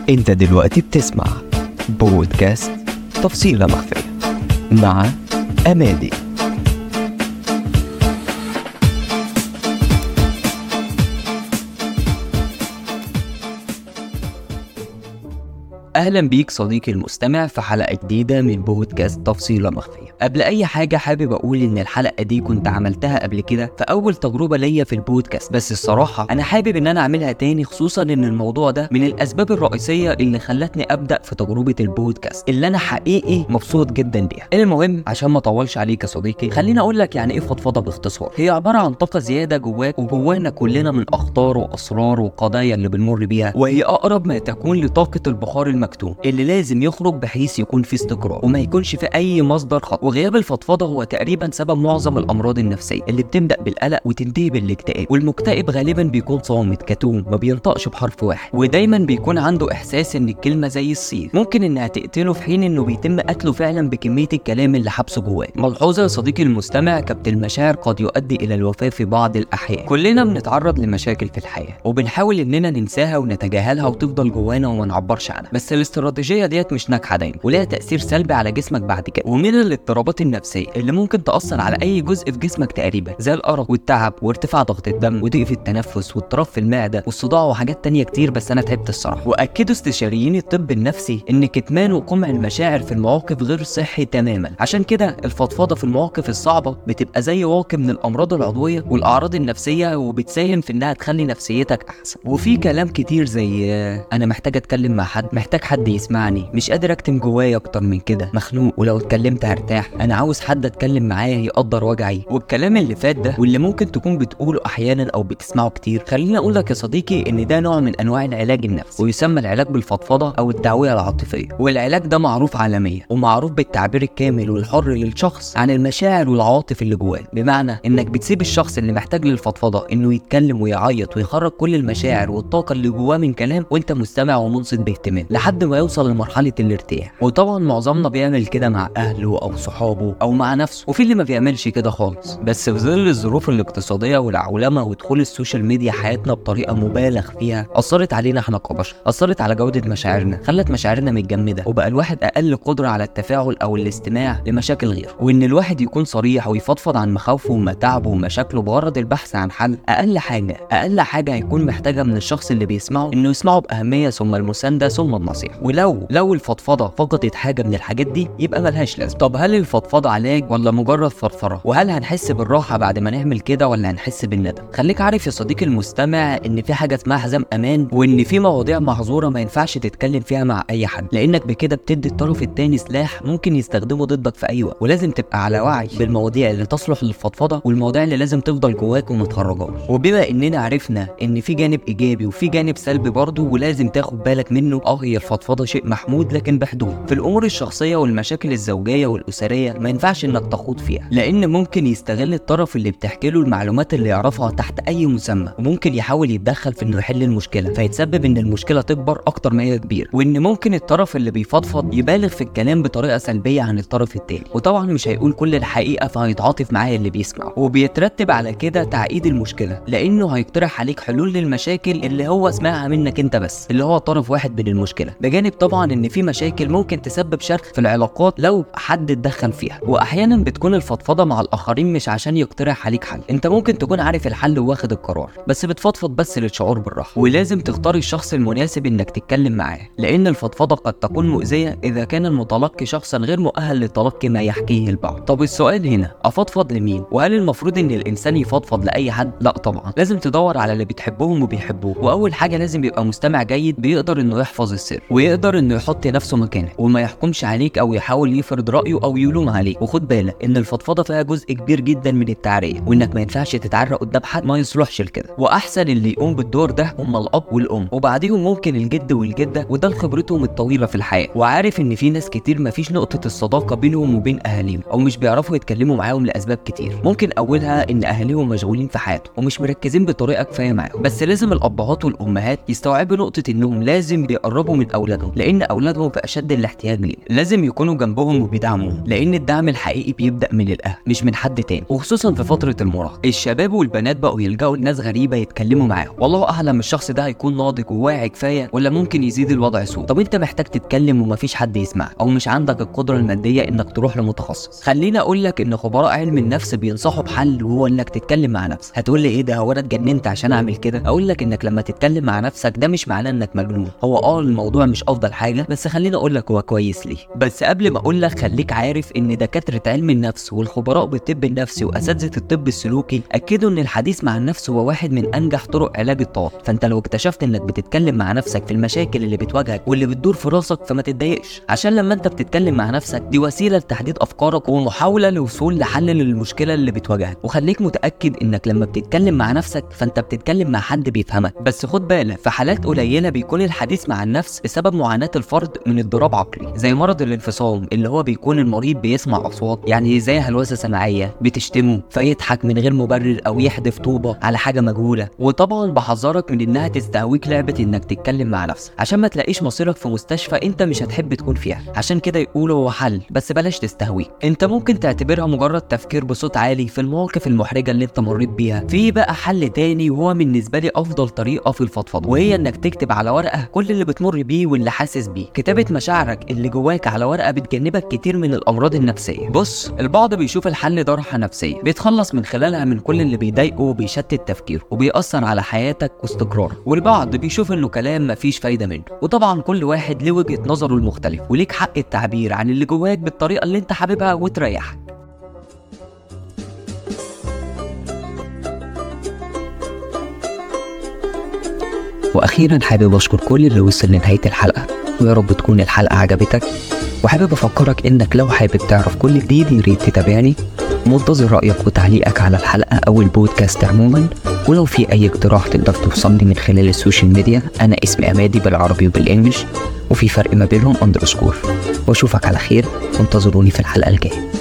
انت دلوقتي بتسمع بودكاست تفصيلة مخفية مع أمادي اهلا بيك صديقي المستمع في حلقه جديده من بودكاست تفصيله مخفيه قبل اي حاجه حابب اقول ان الحلقه دي كنت عملتها قبل كده في اول تجربه ليا في البودكاست بس الصراحه انا حابب ان انا اعملها تاني خصوصا ان الموضوع ده من الاسباب الرئيسيه اللي خلتني ابدا في تجربه البودكاست اللي انا حقيقي مبسوط جدا بيها المهم عشان ما اطولش عليك يا صديقي خليني اقول لك يعني ايه فضفضه باختصار هي عباره عن طاقه زياده جواك وجوانا كلنا من اخطار واسرار وقضايا اللي بنمر بيها وهي اقرب ما تكون لطاقه البخار المكتوم اللي لازم يخرج بحيث يكون في استقرار وما يكونش في اي مصدر خط وغياب الفضفضه هو تقريبا سبب معظم الامراض النفسيه اللي بتبدا بالقلق وتنتهي بالاكتئاب والمكتئب غالبا بيكون صامت كتوم ما بينطقش بحرف واحد ودايما بيكون عنده احساس ان الكلمه زي الصيف ممكن انها تقتله في حين انه بيتم قتله فعلا بكميه الكلام اللي حبسه جواه ملحوظه يا صديقي المستمع كبت المشاعر قد يؤدي الى الوفاه في بعض الاحيان كلنا بنتعرض لمشاكل في الحياه وبنحاول اننا ننساها ونتجاهلها وتفضل جوانا وما نعبرش عنها بس الاستراتيجيه ديت مش ناجحه دايما وليها تاثير سلبي على جسمك بعد كده ومن الاضطرابات النفسيه اللي ممكن تاثر على اي جزء في جسمك تقريبا زي الارق والتعب وارتفاع ضغط الدم وضيق في التنفس واضطراب في المعده والصداع وحاجات تانية كتير بس انا تعبت الصراحه واكدوا استشاريين الطب النفسي ان كتمان وقمع المشاعر في المواقف غير صحي تماما عشان كده الفضفضه في المواقف الصعبه بتبقى زي واقع من الامراض العضويه والاعراض النفسيه وبتساهم في انها تخلي نفسيتك احسن وفي كلام كتير زي آه، انا محتاج اتكلم مع حد محتاج حد يسمعني مش قادر اكتم جوايا اكتر من كده مخنوق ولو اتكلمت هرتاح انا عاوز حد اتكلم معاه يقدر وجعي والكلام اللي فات ده واللي ممكن تكون بتقوله احيانا او بتسمعه كتير خليني اقول لك يا صديقي ان ده نوع من انواع العلاج النفسي ويسمى العلاج بالفضفضه او التعويه العاطفيه والعلاج ده معروف عالميا ومعروف بالتعبير الكامل والحر للشخص عن المشاعر والعواطف اللي جواه بمعنى انك بتسيب الشخص اللي محتاج للفضفضه انه يتكلم ويعيط ويخرج كل المشاعر والطاقه اللي جواه من كلام وانت مستمع ومنصت باهتمام لحد ما يوصل لمرحله الارتياح وطبعا معظمنا بيعمل كده مع اهله او صحابه او مع نفسه وفي اللي ما بيعملش كده خالص بس في ظل الظروف الاقتصاديه والعولمه ودخول السوشيال ميديا حياتنا بطريقه مبالغ فيها اثرت علينا احنا كبشر اثرت على جوده مشاعرنا خلت مشاعرنا متجمده وبقى الواحد اقل قدره على التفاعل او الاستماع لمشاكل غيره وان الواحد يكون صريح ويفضفض عن مخاوفه ومتاعبه ومشاكله بغرض البحث عن حل اقل حاجه اقل حاجه هيكون محتاجها من الشخص اللي بيسمعه انه يسمعه باهميه ثم المسانده ثم النصيحه ولو لو الفضفضه فقدت حاجه من الحاجات دي يبقى ملهاش لازمه طب هل الفضفضه علاج ولا مجرد فرفره وهل هنحس بالراحه بعد ما نعمل كده ولا هنحس بالندم خليك عارف يا صديقي المستمع ان في حاجه اسمها حزام امان وان في مواضيع محظوره ما ينفعش تتكلم فيها مع اي حد لانك بكده بتدي الطرف التاني سلاح ممكن يستخدمه ضدك في اي وقت ولازم تبقى على وعي بالمواضيع اللي تصلح للفضفضه والمواضيع اللي لازم تفضل جواك وما تخرجهاش وبما اننا عرفنا ان في جانب ايجابي وفي جانب سلبي برضه ولازم تاخد بالك منه اه هي الفضفضه شيء محمود لكن بحدود في الامور الشخصيه والمشاكل الزوجيه والاسريه ما ينفعش انك تخوض فيها لان ممكن يستغل الطرف اللي بتحكي له المعلومات اللي يعرفها تحت اي مسمى وممكن يحاول يتدخل في انه يحل المشكله فيتسبب ان المشكله تكبر اكتر ما هي كبيره وان ممكن الطرف اللي بيفضفض يبالغ في الكلام بطريقه سلبيه عن الطرف التاني وطبعا مش هيقول كل الحقيقه فهيتعاطف معاه اللي بيسمعه وبيترتب على كده تعقيد المشكله لانه هيقترح عليك حلول للمشاكل اللي هو سمعها منك انت بس اللي هو طرف واحد من المشكله بجانب طبعا ان في مشاكل ممكن تسبب شرخ في العلاقات لو حد اتدخل فيها واحيانا بتكون الفضفضه مع الاخرين مش عشان يقترح عليك حل انت ممكن تكون عارف الحل واخد القرار بس بتفضفض بس للشعور بالراحه ولازم تختار الشخص المناسب انك تتكلم معاه لان الفضفضه قد تكون مؤذيه اذا كان المتلقي شخصا غير مؤهل لتلقي ما يحكيه البعض طب السؤال هنا افضفض لمين وهل المفروض ان الانسان يفضفض لاي حد لا طبعا لازم تدور على اللي بتحبهم وبيحبوه واول حاجه لازم يبقى مستمع جيد بيقدر انه يحفظ السر ويقدر انه يحط نفسه مكانك وما يحكمش عليك او يحاول يفرض رايه او يلوم عليك وخد بالك ان الفضفضه فيها جزء كبير جدا من التعريه وانك ما ينفعش تتعرى قدام حد ما يصلحش لكده واحسن اللي يقوم بالدور ده هم الاب والام وبعديهم ممكن الجد والجده وده لخبرتهم الطويله في الحياه وعارف ان في ناس كتير ما فيش نقطه الصداقه بينهم وبين اهاليهم او مش بيعرفوا يتكلموا معاهم لاسباب كتير ممكن اولها ان اهاليهم مشغولين في حياتهم ومش مركزين بطريقه كفايه معاهم بس لازم الابهات والامهات يستوعبوا نقطه انهم لازم بيقربوا من اولادهم لان اولادهم في اشد الاحتياج ليه لازم يكونوا جنبهم وبيدعموهم لان الدعم الحقيقي بيبدا من الاهل مش من حد تاني وخصوصا في فتره المراهقه الشباب والبنات بقوا يلجأوا لناس غريبه يتكلموا معاهم والله اعلم الشخص ده هيكون ناضج وواعي كفايه ولا ممكن يزيد الوضع سوء طب انت محتاج تتكلم ومفيش حد يسمع او مش عندك القدره الماديه انك تروح لمتخصص خليني اقول لك ان خبراء علم النفس بينصحوا بحل وهو انك تتكلم مع نفسك هتقول لي ايه ده هو انا اتجننت عشان اعمل كده اقول لك انك لما تتكلم مع نفسك ده مش معناه انك مجنون هو اه الموضوع مش افضل حاجه بس خليني اقول لك هو كويس ليه بس قبل ما اقول لك خليك عارف ان دكاتره علم النفس والخبراء بالطب النفسي واساتذه الطب السلوكي اكدوا ان الحديث مع النفس هو واحد من انجح طرق علاج الطوارئ فانت لو اكتشفت انك بتتكلم مع نفسك في المشاكل اللي بتواجهك واللي بتدور في راسك فما تتضايقش عشان لما انت بتتكلم مع نفسك دي وسيله لتحديد افكارك ومحاوله للوصول لحل للمشكله اللي بتواجهك وخليك متاكد انك لما بتتكلم مع نفسك فانت بتتكلم مع حد بيفهمك بس خد بالك في حالات قليله بيكون الحديث مع النفس بسبب معاناه الفرد من اضطراب عقلي زي مرض الانفصام اللي هو بيكون المريض بيسمع اصوات يعني زي هلوسه سمعيه بتشتمه فيضحك من غير مبرر او يحدف طوبه على حاجه مجهوله وطبعا بحذرك من انها تستهويك لعبه انك تتكلم مع نفسك عشان ما تلاقيش مصيرك في مستشفى انت مش هتحب تكون فيها عشان كده يقولوا هو حل بس بلاش تستهويك انت ممكن تعتبرها مجرد تفكير بصوت عالي في المواقف المحرجه اللي انت مريت بيها في بقى حل تاني وهو بالنسبه لي افضل طريقه في الفضفضه وهي انك تكتب على ورقه كل اللي بتمر بيه واللي حاسس بيه كتابه مشاعرك اللي جواك على ورقه بتجنبك كتير من الامراض النفسيه بص البعض بيشوف الحل ده راحه نفسيه بيتخلص من خلالها من كل اللي بيضايقه وبيشتت تفكيره وبيأثر على حياتك واستقرارك والبعض بيشوف انه كلام مفيش فايده منه وطبعا كل واحد له وجهه نظره المختلف وليك حق التعبير عن اللي جواك بالطريقه اللي انت حاببها وتريحك واخيرا حابب اشكر كل اللي وصل لنهايه الحلقه ويا رب تكون الحلقه عجبتك وحابب افكرك انك لو حابب تعرف كل جديد يا ريت تتابعني منتظر رايك وتعليقك على الحلقه او البودكاست عموما ولو في اي اقتراح تقدر توصلني من خلال السوشيال ميديا انا اسمي امادي بالعربي وبالانجلش وفي فرق ما بينهم اندرسكور واشوفك على خير وانتظروني في الحلقه الجايه